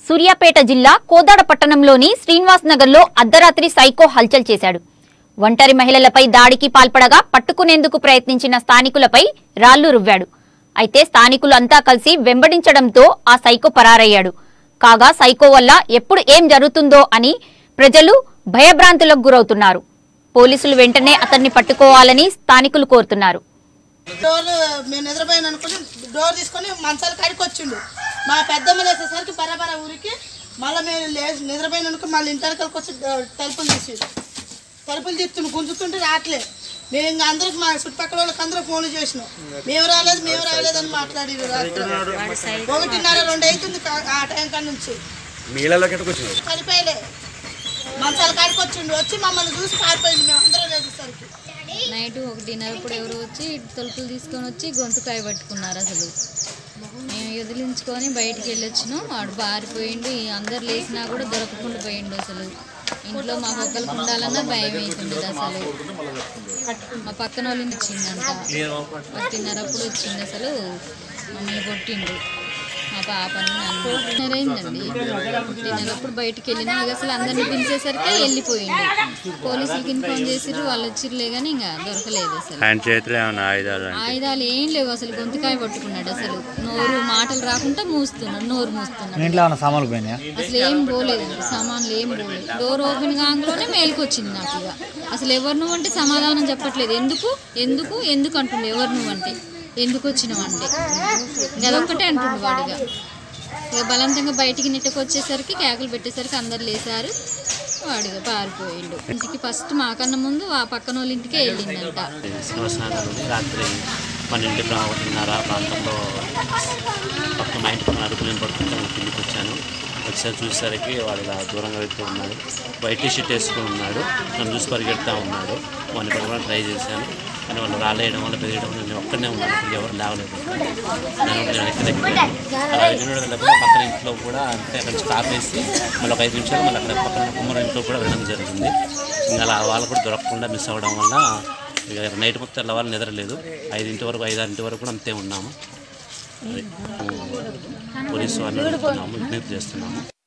సూర్యాపేట జిల్లా కోదాడ పట్టణంలోని శ్రీనివాస్ నగర్లో అర్ధరాత్రి సైకో హల్చల్ చేశాడు ఒంటరి మహిళలపై దాడికి పాల్పడగా పట్టుకునేందుకు ప్రయత్నించిన స్థానికులపై రాళ్లు రువ్వాడు అయితే స్థానికులు అంతా కలిసి వెంబడించడంతో ఆ సైకో పరారయ్యాడు కాగా సైకో వల్ల ఎప్పుడు ఏం జరుగుతుందో అని ప్రజలు భయభ్రాంతులకు గురవుతున్నారు పోలీసులు వెంటనే అతన్ని పట్టుకోవాలని స్థానికులు కోరుతున్నారు డోర్ మేము నిద్రపోయాను అనుకుని డోర్ తీసుకొని మంచాల కాడికి వచ్చిండు మా పెద్దమ్మ లేసేసరికి బరాబర ఊరికి మళ్ళీ మేము లే నిద్రపోయిన అనుకుని మళ్ళీ ఇంటర్కల్కి వచ్చి డ- తలుపులు తీసి తలుపులు తీస్తుండు గుంజుతుంటే రావట్లే మేము ఇంకా అందరికి మా చుట్టుపక్కల వాళ్ళకి అందరూ ఫోన్లు చేసినాం మేము రాలేదు మేము రాలేదు అని మాట్లాడిరు రాత్రి ఒకటిన్నర రెండు అవుతుంది కా- ఆ టైం కాడ నుంచి మీళ్ళలోకి ఎట్టుకు వచ్చినావు కలిపేయలే మంచాల కాడికి వచ్చిండు వచ్చి మమ్మల్ని చూసి పారిపోయింది మేము అందరం లేచేసరికి నైట్ ఒకటిన్నరప్పుడు ఎవరు వచ్చి తలుపులు తీసుకొని వచ్చి గొంతుకాయ పట్టుకున్నారు అసలు మేము వదిలించుకొని బయటికి వెళ్ళొచ్చినాం వాడు పారిపోయిండు ఈ అందరు లేచినా కూడా దొరకకుండా పోయిండు అసలు ఇంట్లో మా ఒక్కరికి ఉండాలన్నా భయం అవుతుంది అసలు మా పక్కన వాళ్ళు వచ్చిందంట ఒకటిన్నరప్పుడు వచ్చింది అసలు మమ్మల్ని కొట్టిండు మా పాపని నన్ను ఒకటిన్నరైందండి ఒకటిన్నరప్పుడు బయటికి వెళ్ళినా ఇక అసలు అందరిని పిలిచేసరికి వెళ్ళిపోయిండు పోలీసులకి ఇన్ఫార్మ్ చేసిర్రు వాళ్ళు వచ్చిర్లే కానీ ఇంకా దొరకలేదు అసలు ఆయన చేతిలో ఏమైనా ఆయుధాలు ఆయుధాలు ఏం లేవు అసలు గొంతుకాయ పట్టుకున్నాడు అసలు నోరు మాటలు రాకుండా మూస్తున్నాడు నోరు మూస్తున్నాడు ఇంట్లో ఏమైనా సామాన్లు పోయినాయా అసలు ఏం పోలేదు సామాన్లు ఏం పోలేదు డోర్ ఓపెన్ కాగానే మేలుకు వచ్చింది నాకు ఇక అసలు ఎవరు నువ్వు అంటే సమాధానం చెప్పట్లేదు ఎందుకు ఎందుకు ఎందుకు అంటుండే ఎవరు నువ్వు అంటే ఎందుకు వచ్చినావు అంటే ఇంకా అదొక్కటే అంటుండు వాడిగా ఇక బలవంతంగా బయటికి నెట్టకు వచ్చేసరికి కేకలు పెట్టేసరికి అందరు లేసారు వాడిగా పారిపోయిండు ఇంటికి ఫస్ట్ మాకన్నా ముందు ఆ పక్కన వాళ్ళ ఇంటికే వెళ్ళిందంట శ్రీనివాసనగర్లోని రాత్రి పన్నెండు ప్రా- ఒకటిన్నర ప్రాంతంలో పక్క మా ఇంటి పక్కన అడుగులు నేను పడుతుంటే నేను కిందికి వచ్చాను ఒకసారి చూసేసరికి వాడు ఇలా దూరంగా వెళ్తూ ఉన్నాడు వైట్ టీ షర్ట్ వేసుకుని ఉన్నాడు నన్ను చూసి పరిగెడతా ఉన్నాడు వాడిని పట్టుకోవడానికి ట్రై చేశాను కానీ వాళ్ళు రాలేయడం వల్ల బెదిరడం వల్ల నేను ఒక్కనే ఉన్నాను అసలు ఎవరు లేవలేదు నేను ఒకటి వెనక్కి తగ్గిపోయాను అలా వెళ్ళిన లేకపోతే పక్కన ఇంట్లో కూడా అంతే అక్కడ నుంచి ఆపేసి మళ్ళీ ఒక ఐదు నిమిషాలు మళ్ళీ అక్కడ పక్కన కుమ్మర ఇంట్లో కూడా వెళ్ళడం జరిగింది ఇంకా అలా వాళ్ళు కూడా దొరకకుండా మిస్ అవ్వడం వల్ల ఇక నైట్ మొత్తం తెల్లవాళ్ళు నిద్రలేదు ఐదింటి వరకు ఐదారింటి వరకు కూడా అంతే ఉన్నాము అది. పోలీసు వారిని అడుగుతున్నాము విజ్ఞప్తి చేస్తున్నాము